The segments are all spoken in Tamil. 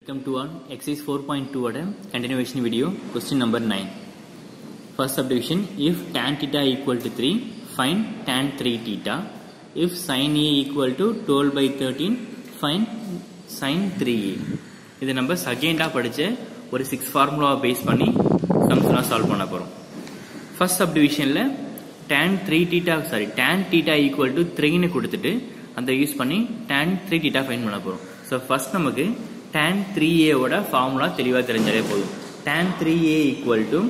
Welcome to on exercise 4.2 ஓட continuation video question number 9 first subdivision if tan theta equal to 3 find tan 3 theta if sin a equal to 12 by 13 find sin 3a இது நம்ம செகண்டா படிச்ச ஒரு சிக்ஸ் ஃபார்முலாவை பேஸ் பண்ணி சம்ஸ்லாம் சால்வ் பண்ண போறோம் ஃபர்ஸ்ட் சப்டிவிஷன்ல tan 3 theta sorry tan theta equal to த்ரீன்னு கொடுத்துட்டு அதை யூஸ் பண்ணி tan 3 theta ஃபைன் பண்ண போறோம் ஸோ ஃபர்ஸ்ட் நமக்கு tan 3a ஓட ஃபார்முலா தெளிவாக தெரிஞ்சாலே போதும் tan 3a equal to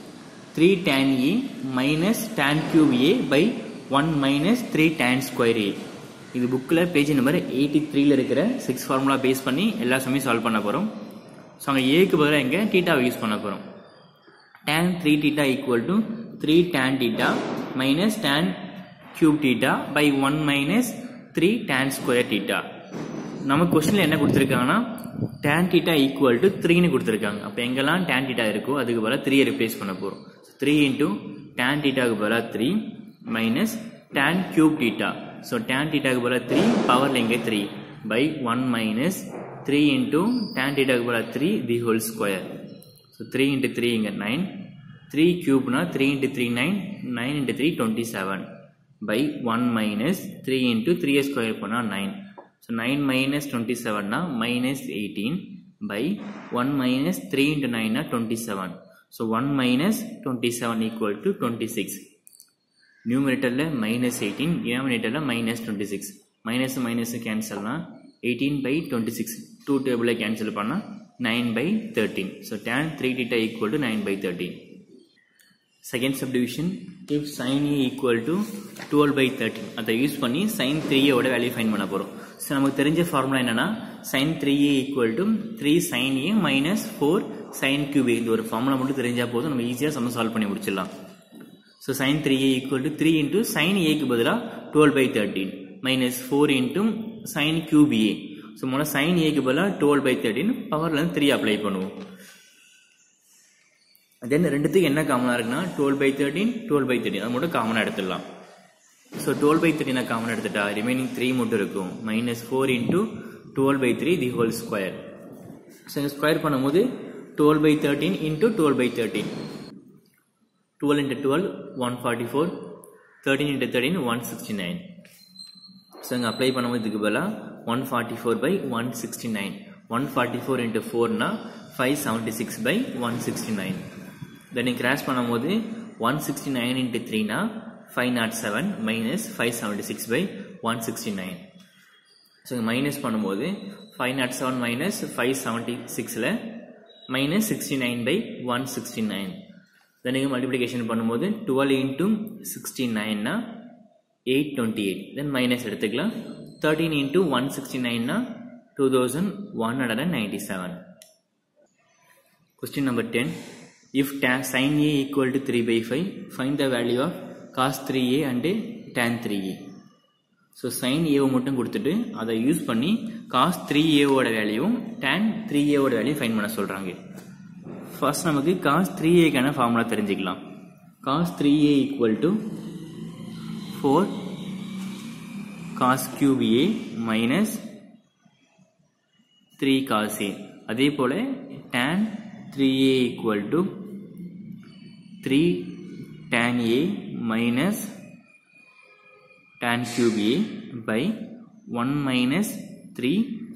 three tan e minus tan cube a by one minus three tan square a இது புக்கில் பேஜ் நம்பர் எயிட்டி த்ரீல இருக்கிற சிக்ஸ் ஃபார்முலா பேஸ் பண்ணி எல்லா சமையும் சால்வ் பண்ண போகிறோம் ஸோ அங்கே ஏக்கு பதிலாக இங்கே டீட்டாவை யூஸ் பண்ண போகிறோம் tan 3 theta equal to 3 tan theta minus tan cube theta by 1 minus 3 tan square theta நம்ம கொஸ்டின்ல என்ன கொடுத்துருக்காங்கன்னா tan theta equal to 3 னு கொடுத்துருக்காங்க அப்போ எங்கெல்லாம் tan theta இருக்கோ அதுக்கு பதிலாக 3 ரிப்ளேஸ் பண்ண போகிறோம் 3 into tan theta க்கு பதிலாக 3 minus tan cube theta so tan theta க்கு பதிலாக 3 பவர்ல இங்கே 3 by 1 minus 3 into tan theta க்கு பதிலாக 3 the whole square so three into three இங்கே நைன் த்ரீ க்யூப்னா three into three nine nine into three twenty seven by one minus three into three square பண்ணால் nine so nine minus twenty செவன்னா minus eighteen by one minus three into நைன்னா twenty seven so one minus twenty seven equal to twenty six நியூமினேட்டரில் மைனஸ் எயிட்டீன் டினாமினேட்டரில் minus twenty six minus minus கேன்சல்னா eighteen by twenty six two டேபிளில் கேன்சல் பண்ணால் 9 by 13. So tan 3 theta equal to 9 by 13. Second subdivision, if sin A equal to 12 by 13. அதை யூஸ் பண்ணி sin 3A ஓட வேல்யூ ஃபைன் பண்ண போகிறோம் ஸோ நமக்கு தெரிஞ்ச ஃபார்முலா என்னன்னா sin 3A equal to 3 sin A minus 4 sin cube A இந்த ஒரு ஃபார்முலா மட்டும் தெரிஞ்சா போதும் நம்ம ஈஸியாக சம சால்வ் பண்ணி முடிச்சிடலாம் so sin 3A equal to 3 into sin A க்கு பதிலாக 12 by 13 minus 4 into sin cube A so முதல்ல சைன் ஏக்கு பதிலாக டுவெல் பை தேர்ட்டின் பவர்லேருந்து த்ரீ அப்ளை பண்ணுவோம் தென் ரெண்டுத்துக்கு என்ன காமனாக இருக்குன்னா twelve by thirteen twelve by thirteen அது மட்டும் காமனாக எடுத்துடலாம் ஸோ டுவெல் பை தேர்ட்டினை காமனாக எடுத்துட்டா ரிமைனிங் த்ரீ மட்டும் இருக்கும் minus four into twelve by three the whole square so இங்கே ஸ்கொயர் பண்ணும்போது twelve by thirteen into twelve by thirteen twelve into twelve one forty four thirteen into thirteen one sixty nine so இங்கே அப்ளை பண்ணும்போது இதுக்கு பதிலாக one forty four by one sixty nine one forty four into ஃபோர்னா five seventy six by one sixty nine then cross பண்ணும்போது ஒன் சிக்ஸ்டி நைன் இன்ட்டு த்ரீனா five nought seven minus five seventy six by one sixty nine so இங்கே மைனஸ் பண்ணும்போது five nought seven minus five seventy சிக்ஸில் minus sixty nine by one sixty nine then இங்கே மல்டிப்ளிகேஷன் பண்ணும்போது டுவெல் இன்ட்டு சிக்ஸ்டி நைன்னா eight twenty eight then minus எடுத்துக்கலாம் தேர்ட்டீன் இன்ட்டு ஒன் சிக்ஸ்டி நைன்னா two thousand one hundred and ninety seven question number ten if tan sin a equal to 3 by 5 find the value of cos 3a and tan 3a so sine ஏவை மட்டும் கொடுத்துட்டு அதை யூஸ் பண்ணி காஸ் த்ரீ ஏவோட வேல்யூவும் டேன் த்ரீ ஏவோட வேல்யூ ஃபைன் பண்ண சொல்கிறாங்க ஃபர்ஸ்ட் நமக்கு காஸ் த்ரீ ஏக்கான ஃபார்முலா தெரிஞ்சுக்கலாம் cos three A equal to four cos cube a minus 3 cos a அதே போல tan 3a equal to 3 tan a minus tan cube a by 1 minus 3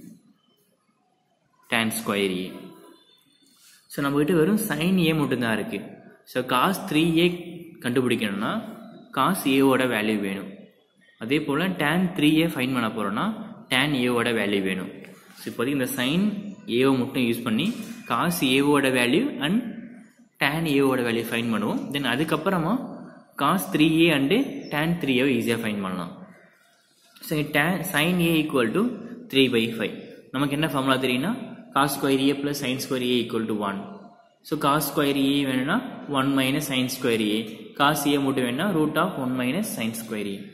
tan square a ஸோ நம்மகிட்ட வெறும் சைன் ஏ மட்டும்தான் இருக்கு ஸோ காஸ் த்ரீ ஏ கண்டுபிடிக்கணும்னா காஸ் ஏவோட வேல்யூ வேணும் அதே போல் டேன் த்ரீ ஏ ஃபைன் பண்ண போகிறோன்னா டேன் ஏவோட வேல்யூ வேணும் ஸோ இப்போதைக்கு இந்த சைன் ஏவை மட்டும் யூஸ் பண்ணி காஸ் ஏவோட வேல்யூ அண்ட் டேன் ஏவோட வேல்யூ ஃபைன் பண்ணுவோம் தென் அதுக்கப்புறமா cos three A and tan three ஏவை ஈஸியாக ஃபைன் பண்ணலாம் so tan sine A equal to three by five நமக்கு என்ன ஃபார்முலா தெரியும்னா cos square A plus sine square A equal to one so cos square A வேணும்னா one minus sine square A cos A மட்டும் வேணும்னா root of one minus sine square A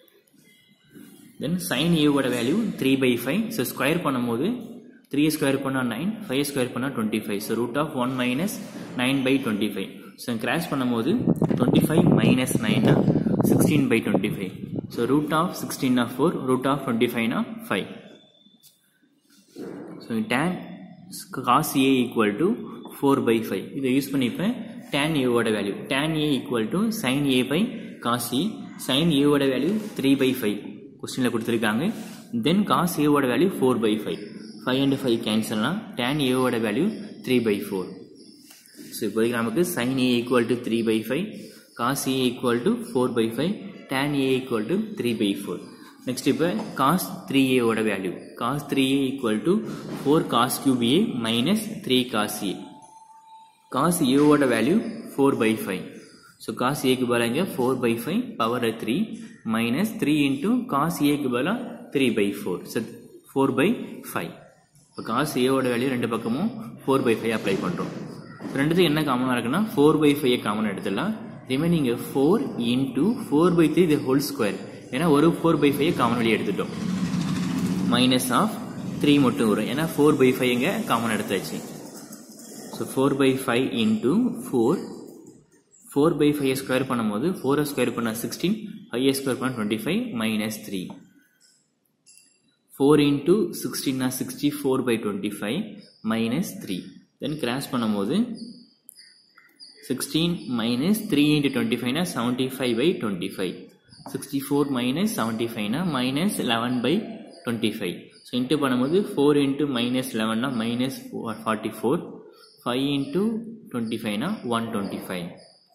then sine ஏவோட value three by five so square பண்ணும்போது த்ரீ ஸ்கொயர் பண்ணால் நைன் ஃபைவ் ஸ்கொயர் பண்ணால் twenty five so root of one minus nine by twenty five so cross பண்ணும்போது டுவெண்ட்டி ஃபைவ் மைனஸ் நைனா sixteen by twenty five so root of sixteen of four root of twenty ஃபைவ்னா five so tan cos A equal to four by five இதை யூஸ் பண்ணிப்பேன் tan ஏவோட value tan A equal to sine A by cos A sine ஏவோட வேல்யூ த்ரீ பை ஃபைவ் கொஸ்டினில் கொடுத்துருக்காங்க தென் காஸ் ஏவோட value four by five five and five கேன்சல்னா tan ஏவோட value three by four so இப்போதைக்கு நமக்கு sine A equal to three by five cos A equal to four by five tan A equal to three by four next இப்போ காஸ் த்ரீ ஏவோட value cos three A equal to four cos cube A minus three cos A cos ஏவோட value four by five so cos ஏக்கு பதிலாக இங்கே four by five power three minus three into cos ஏக்கு பதிலாக three by four so four by five இப்போ காஸ் ஏவோட வேல்யூ ரெண்டு பக்கமும் ஃபோர் பை ஃபைவ் அப்ளை பண்ணுறோம் ரெண்டுத்துக்கு என்ன காமனாக இருக்குன்னா ஃபோர் பை ஃபைவ் காமன் எடுத்துடலாம் remaining four into four by three இது ஹோல் ஸ்கொயர் ஏன்னா ஒரு ஃபோர் பை ஃபைவ் காமன் வெளியே எடுத்துட்டோம் மைனஸ் ஆஃப் த்ரீ மட்டும் வரும் ஏன்னா ஃபோர் பை ஃபைவ் இங்கே காமன் எடுத்தாச்சு so four by five into four four by five square பண்ணும்போது ஃபோரை ஸ்கொயர் பண்ணால் சிக்ஸ்டீன் ஃபைவ் ஸ்கொயர் பண்ணால் twenty five minus three four into சிக்ஸ்டீன்னா sixty four by twenty five minus three then cross பண்ணும்போது sixteen minus three into twenty ஃபைவ்னா seventy five by twenty five sixty four minus seventy ஃபைவ்னா minus eleven by twenty five so into பண்ணும்போது ஃபோர் இன்ட்டு மைனஸ் லெவன்னா minus forty four five into twenty ஃபைவ்னா one twenty five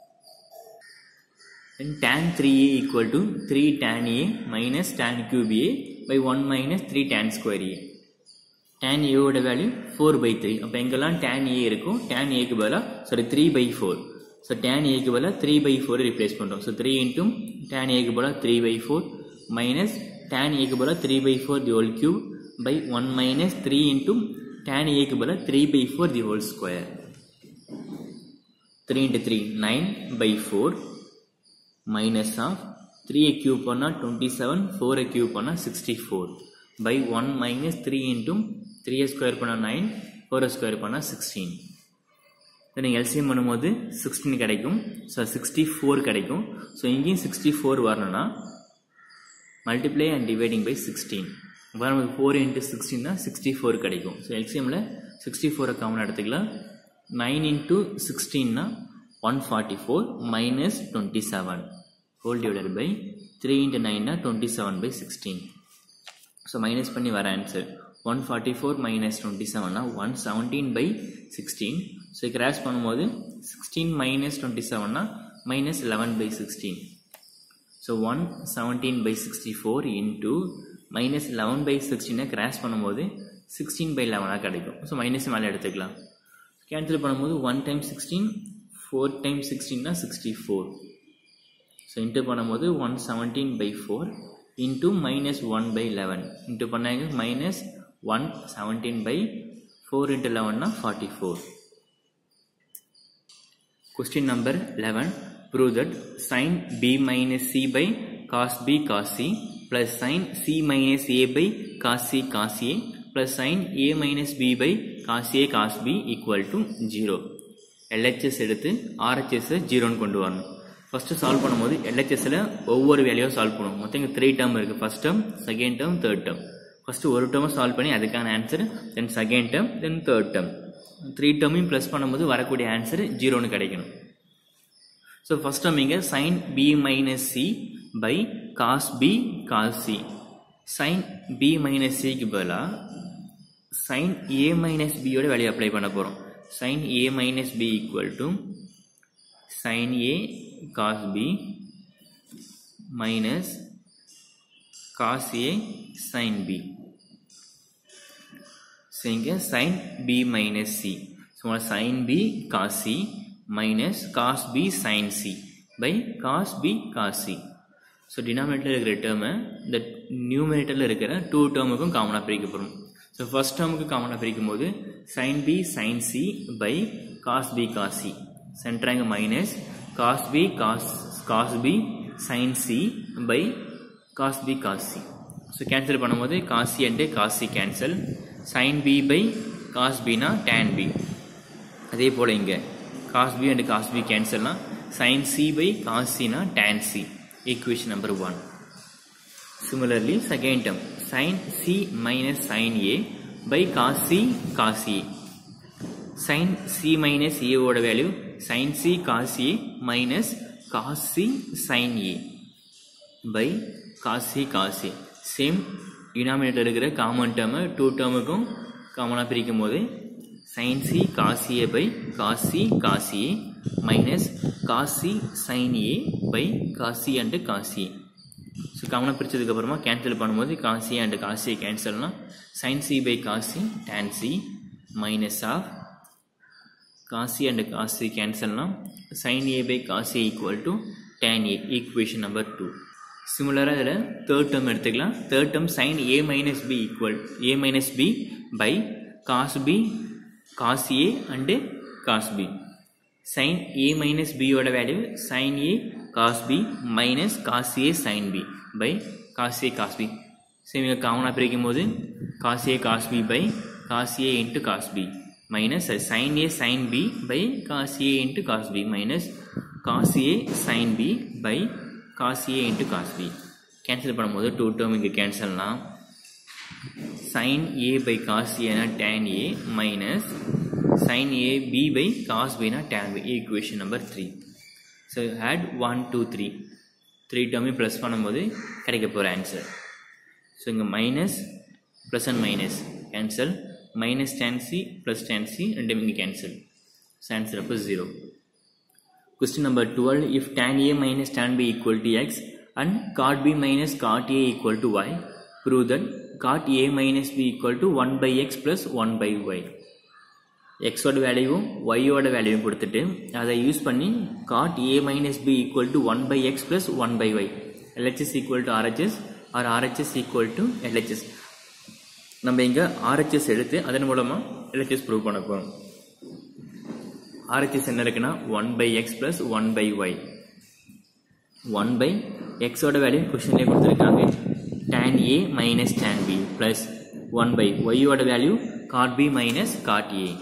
then tan 3a equal to 3 tan a minus tan cube a by 1 minus 3 tan square a tan a ஓட வேல்யூ 4 by 3 அப்போ எங்கெல்லாம் tan a இருக்கும் tan a க்கு பதிலாக sorry 3 by 4 so tan a க்கு பதிலாக 3 by 4 ரிப்ளேஸ் பண்ணுறோம் ஸோ 3 இன்ட்டும் tan a க்கு பதிலாக 3 by 4 மைனஸ் tan a க்கு பதிலாக 3 by 4 the whole cube by 1 minus 3 இன்ட்டும் tan a க்கு பதிலாக 3 by 4 the whole square 3 into 3 9 by 4 minus of three cube பண்ணால் டுவெண்ட்டி செவன் ஃபோரை கியூப் பண்ணால் sixty four by one minus three இன்ட்டும் த்ரீயை ஸ்கொயர் பண்ணால் நைன் ஃபோரை ஸ்கொயர் பண்ணால் சிக்ஸ்டீன் நீங்கள் எல்சிஎம் பண்ணும்போது சிக்ஸ்டீன் கிடைக்கும் ஸோ சிக்ஸ்டி ஃபோர் கிடைக்கும் ஸோ இங்கேயும் சிக்ஸ்டி ஃபோர் வரணும்னா multiply and dividing by sixteen இப்போ நமக்கு ஃபோர் இன்ட்டு சிக்ஸ்டீன்னா சிக்ஸ்டி ஃபோர் கிடைக்கும் ஸோ எல்சிஎம்மில் சிக்ஸ்டி ஃபோரை காமன் எடுத்துக்கலாம் நைன் இன்ட்டு சிக்ஸ்டீன்னா 144 minus 27 whole divided by 3 into 9 na 27 by 16 so minus பண்ணி வர answer 144 minus 27 na 117 by 16 so cross பண்ணும்போது 16 minus 27 na minus 11 by 16 so 117 by 64 into minus 11 by 16 cross பண்ணும்போது 16 by 11 கிடைக்கும் so minus மேலே எடுத்துக்கலாம் கேன்சல் பண்ணும்போது 1 time 16 ஃபோர் டைம் சிக்ஸ்டீன்னா சிக்ஸ்டி ஃபோர் ஸோ இன்ட்டு பண்ணும்போது one seventeen by four into minus one by eleven into பண்ணாங்க minus one seventeen by four into லெவன்னா forty four question number eleven prove that sine B minus C by cos B cos C plus sine C minus A by cos C cos A plus sine A minus B by cos A cos B equal to zero LHS எடுத்து ஆர்ஹெச்எஸ்ஸை ஜீரோன்னு கொண்டு வரணும் ஃபஸ்ட்டு சால்வ் பண்ணும்போது எல்ஹெச்எஸ்ஸில் ஒவ்வொரு வேலையும் சால்வ் பண்ணுவோம் மொத்தம் இங்கே த்ரீ டேர்ம் இருக்குது first term second term third term first ஒரு டேர்மை சால்வ் பண்ணி அதுக்கான answer then second term then third term three டேர்மையும் ப்ளஸ் பண்ணும்போது வரக்கூடிய ஆன்சர் ஜீரோன்னு கிடைக்கணும் ஸோ ஃபஸ்ட் டேர்ம் இங்கே sine B minus C by cos B cos C sine B minus சிக்கு பதிலாக சைன் ஏ மைனஸ் பியோட வேலையை அப்ளை பண்ண போகிறோம் sin a minus b equal to sin a cos b minus cos a sin b so இங்க sin b minus c so sin b cos c minus cos b sin c by cos b cos c so டினாமினேட்டரில் இருக்கிற டேர்மை இந்த நியூமினேட்டரில் இருக்கிற டூ டேர்முக்கும் காமனாக பிரிக்க போகிறோம் ஸோ ஃபஸ்ட் டேர்முக்கு காமனாக பிரிக்கும் போது sine B sine C by cos B cos C சென்ட்ராங்க minus cos B cos cos B sine C by cos B cos C so cancel பண்ணும்போது cos C and cos C cancel sine B by cos பினா டேன் பி அதே போல் இங்கே cos B and cos B கேன்சல்னா சைன் சி பை காஸ் சினா tan C equation number 1 similarly second term sin c minus sin a by cos c cos a sin c minus a ஓட value sin c cos a minus cos c sin a by cos c cos a same denominator இருக்கிற காமன் டேர்மை டூ டேர்முக்கும் காமனாக பிரிக்கும் போது sin c cos a by cos c cos a minus cos c sin a by cos c and cos a so காமனாக பிரித்ததுக்கப்புறமா கேன்சல் பண்ணும்போது cos a and cos a கேன்சல்னா sin c by cos c tan c minus of cos a and cos c கேன்சல்னா sin a by cos a equal to tan a equation number two சிமிலராக இதில் தேர்ட் டேர்ம் எடுத்துக்கலாம் third term sin a minus b equal a minus b by cos b cos a and cos b sin a minus b ஓட value sin a cos b minus cos a sin b by cos a cos b same இங்கே காமனாக பிரிக்கும் போது cos a cos b by cos a into cos b minus sin a sin b by cos a into cos b minus cos a sin b by cos a into cos b cancel பண்ணும்போது டூ டேர்ம் இங்கே கேன்சல்னா sin a by cos a na tan a minus sin a b by cos b na tan b equation number 3 so add 1 2 3 three டேர்மையும் ப்ளஸ் பண்ணும்போது கிடைக்க போகிற ஆன்சர் ஸோ இங்கே minus plus and minus cancel minus tan C plus tan C ரெண்டும் இங்கே கேன்சல் ஸோ ஆன்சர் அப்போ zero Question number 12. If tan A minus tan B equal to x and cot B minus cot A equal to y, prove that cot A minus B equal to 1 by x plus 1 by y. x ஓட வேல்யூவும் y ஓட வேல்யூவும் கொடுத்துட்டு அதை யூஸ் பண்ணி cot A minus B equal to 1 by x plus 1 by y. LHS equal to RHS or RHS equal to LHS. நம்ம இங்கே RHS எடுத்து அதன் மூலமாக LHS ப்ரூவ் பண்ண போகிறோம் RHS என்ன இருக்குன்னா one by X plus one by Y one by எக்ஸோட வேல்யூ கொஸ்டின்லேயே கொடுத்துருக்காங்க tan A minus tan B plus one by ஒய்யோட value cot B minus cot A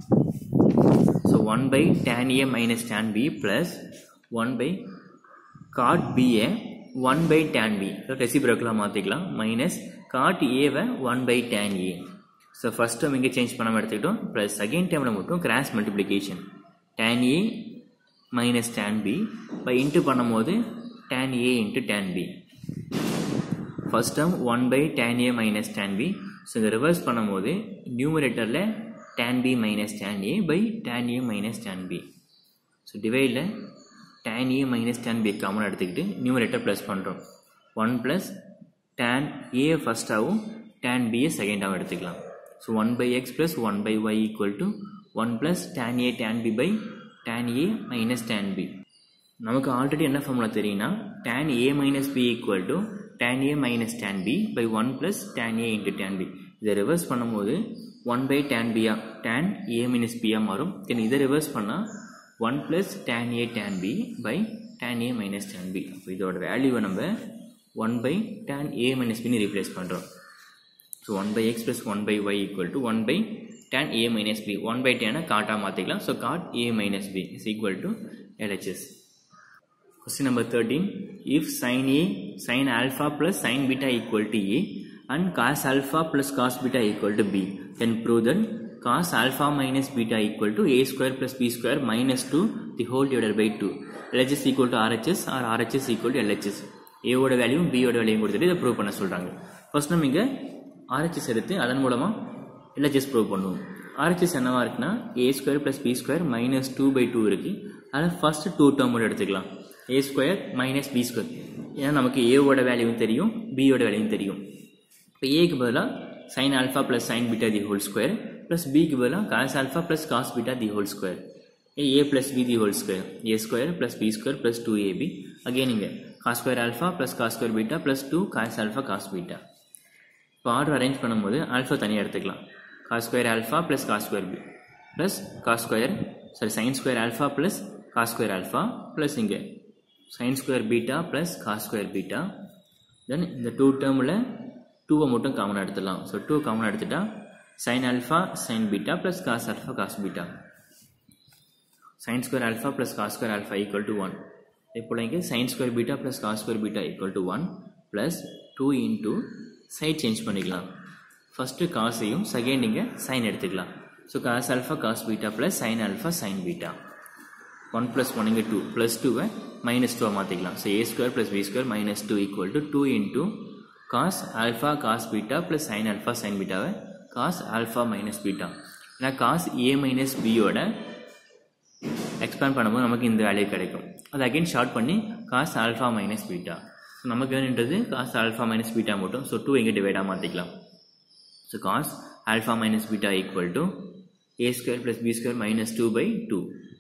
so one by tan A minus tan B plus one by cot பியை ஒன் பை tan பி ரெசிபிரோக்கலாக மாற்றிக்கலாம் மைனஸ் காட் ஏவை one by tan A so first time இங்கே சேஞ்ச் பண்ணாமல் எடுத்துக்கிட்டோம் ப்ளஸ் செகண்ட் டைமில் மட்டும் cross multiplication tan A minus tan B by into பண்ணும்போது tan A into tan B first term one by tan A minus tan B so இதை ரிவர்ஸ் பண்ணும்போது நியூமரேட்டரில் tan B minus tan A by tan A minus tan B so டிவைடில் tan A minus tan B common எடுத்துக்கிட்டு நியூமரேட்டர் ப்ளஸ் பண்ணுறோம் ஒன் ப்ளஸ் tan ஏ ஃபஸ்ட்டாகவும் tan பியை செகண்டாகவும் எடுத்துக்கலாம் so one by X plus one by Y equal to one plus tan A tan B by tan A minus tan B நமக்கு ஆல்ரெடி என்ன ஃபார்முலா தெரியும்னா tan A minus B equal to tan A minus tan B by one plus tan A into tan B இதை ரிவர்ஸ் பண்ணும்போது ஒன் பை டேன் பியா டேன் ஏ மைனஸ் பியா மாறும் தென் இதை ரிவர்ஸ் பண்ணால் one plus tan A tan B by tan A minus tan B அப்போ இதோட வேல்யூவை நம்ம one by tan A minus பின்னு ரீப்ளேஸ் பண்ணுறோம் so one by X plus one by Y equal to one by tan A minus B one by டேனை காட்டாக மாற்றிக்கலாம் so cot A minus B is equal to LHS Question number 13. If sin A, sin alpha plus sin beta equal to A and cos alpha plus cos beta equal to B, then prove that cos alpha minus beta equal to A square plus B square minus 2 the whole divided by 2. LHS equal to RHS or RHS equal to LHS. A ஓட வேல்யூ B ஓட வேல்யூ கொடுத்துட்டு இதை ப்ரூவ் பண்ண சொல்கிறாங்க ஃபர்ஸ்ட் நம்ம இங்கே RHS எடுத்து அதன் மூலமாக LHS ப்ரூவ் பண்ணுவோம் RHS என்னவா இருக்குன்னா A square plus B square minus two by two இருக்குது அதில் ஃபர்ஸ்ட் டூ டேர்மோட எடுத்துக்கலாம் A square minus B square ஏன்னா நமக்கு ஏவோட வேல்யூவும் தெரியும் பியோட வேல்யூவும் தெரியும் இப்போ ஏக்கு பதிலாக sin alpha plus sin beta the whole square plus பிக்கு பதிலாக cos alpha plus cos beta the whole square A plus B the whole square A square plus B square plus two AB again இங்கே cos square alpha plus cos square beta plus two cos alpha cos beta இப்போ ஆர்டர் அரேஞ்ச் பண்ணும்போது ஆல்ஃபா தனியாக எடுத்துக்கலாம் cos square alpha plus cos square B plus cos square sorry sign square alpha plus cos square alpha plus இங்கே sin square beta plus cos square beta then இந்த டூ டேர்மில் டூவை மட்டும் காமனாக எடுத்துடலாம் ஸோ டூ காமனாக எடுத்துட்டா sin alpha sin beta plus cos alpha cos beta sin square alpha plus cos square alpha equal to one இப்போ இங்கே sin square beta plus cos square beta equal to one plus two into side change பண்ணிக்கலாம் ஃபஸ்ட்டு காசையும் செகண்ட் இங்கே சைன் எடுத்துக்கலாம் so cos alpha cos beta plus sin alpha sin beta one plus one இங்கே டூ ப்ளஸ் டூவை மைனஸ் டூவை மாற்றிக்கலாம் so A square plus B square minus two equal to two into cos alpha cos beta plus sin alpha sin பீட்டாவை காஸ் ஆல்ஃபா மைனஸ் பீட்டா ஏன்னா காஸ் ஏ மைனஸ் பியோட எக்ஸ்பேண்ட் பண்ணும்போது நமக்கு இந்த வேல்யூ கிடைக்கும் அது அகைன் ஷார்ட் பண்ணி cos alpha minus beta so நமக்கு வேணுன்றது காஸ் ஆல்ஃபா மைனஸ் பீட்டா மட்டும் ஸோ டூ எங்கே டிவைடாக மாற்றிக்கலாம் so cos alpha minus beta equal to a square plus b square minus 2 by 2